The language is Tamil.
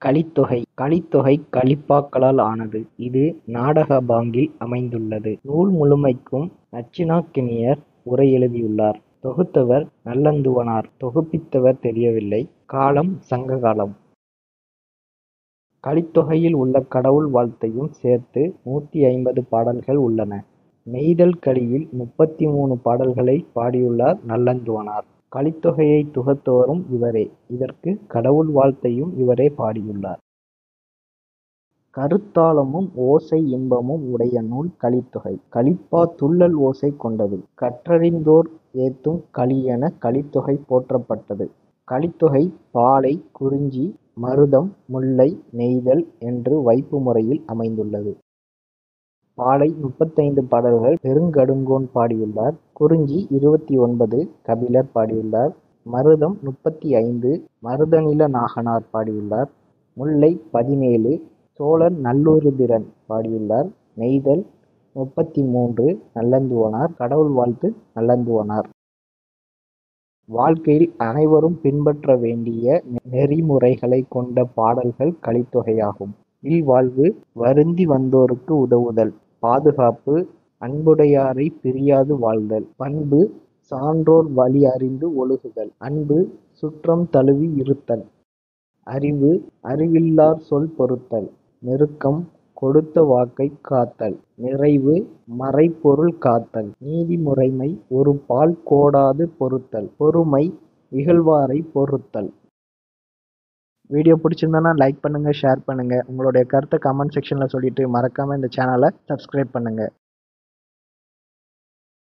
கலித்தொகை கலித்தொகை கலிப்பாக்களால் ஆனது. இது நாடக பாங்கில் அமைந்துள்ளது. நூல் முழுமைக்கும் நச்சினார்க்கினியர் உரை எழுதியுள்ளார். தொகுத்தவர் நல்லந்துவனார். தொகுப்பித்தவர் தெரியவில்லை. காலம் சங்க காலம். கலித்தொகையில் உள்ள கடவுள் வாழ்த்தையும் சேர்த்து நூத்தி ஐம்பது பாடல்கள் உள்ளன. நெய்தல் கலியில் முப்பத்து மூன்று பாடல்களைப் பாடியுள்ளார் நல்லந்துவனார். கலித்தொகையைத் தொகுத்தவரும் இவரே. இதற்குக் கடவுள் வாழ்த்தையும் இவரே பாடியுள்ளார். கருத்தாளமும் ஓசை இன்பமும் உடைய நூல் கலித்தொகை. கலிப்பா துள்ளல் ஓசை கொண்டது. கற்றறிந்தோர் ஏத்தும் கலி எனக் கலித்தொகை போற்றப்பட்டது. கலித்தொகை பாலை, குறிஞ்சி, மருதம், முல்லை, நெய்தல் என்று வைப்பு முறையில் அமைந்துள்ளது. பாலை முப்பத்தைந்து பாடல்கள் பெருங்கடுங்கோன் பாடியுள்ளார். குறிஞ்சி இருபத்து ஒன்பது கபிலர் பாடியுள்ளார். மருதம் முப்பத்து ஐந்து மருதநில நாகனார் பாடியுள்ளார். முல்லை பதினேழு சோழர் நல்லுருத்திரன் பாடியுள்ளார். நெய்தல் முப்பத்து மூன்று நல்லந்துவனார். கடவுள் வாழ்த்து நல்லந்துவனார். வாழ்க்கையில் அனைவரும் பின்பற்ற வேண்டிய நெறிமுறைகளைக் கொண்ட பாடல்கள் கலித்தொகையாகும். இல்வாழ்வு வருந்தி வந்தோர்க்கு உதவுதல். பாதுகாப்பு அன்புடையாரைப் பிரியாது வாழ்தல். பண்பு சான்றோர் வழி அறிந்து ஒழுகுதல். அன்பு சுற்றம் தழுவி இருத்தல். அறிவு அறிவில்லார் சொல் பொறுத்தல். நெருக்கம் கொடுத்த வாக்கைக் காத்தல். நிறைவு மறைபொருள் காத்தல். நீதி முறைமை ஒருபால் கோடாது பொறுத்தல். பொறுமை இகழ்வாரைப் பொறுத்தல். வீடியோ பிடிச்சிருந்தா லைக் பண்ணுங்க ஷேர் பண்ணுங்க. உங்களுடைய கருத்தை கமெண்ட் செக்ஷன்ல சொல்லிட்டு மறக்காம இந்த சேனலை சப்ஸ்கிரைப் பண்ணுங்க.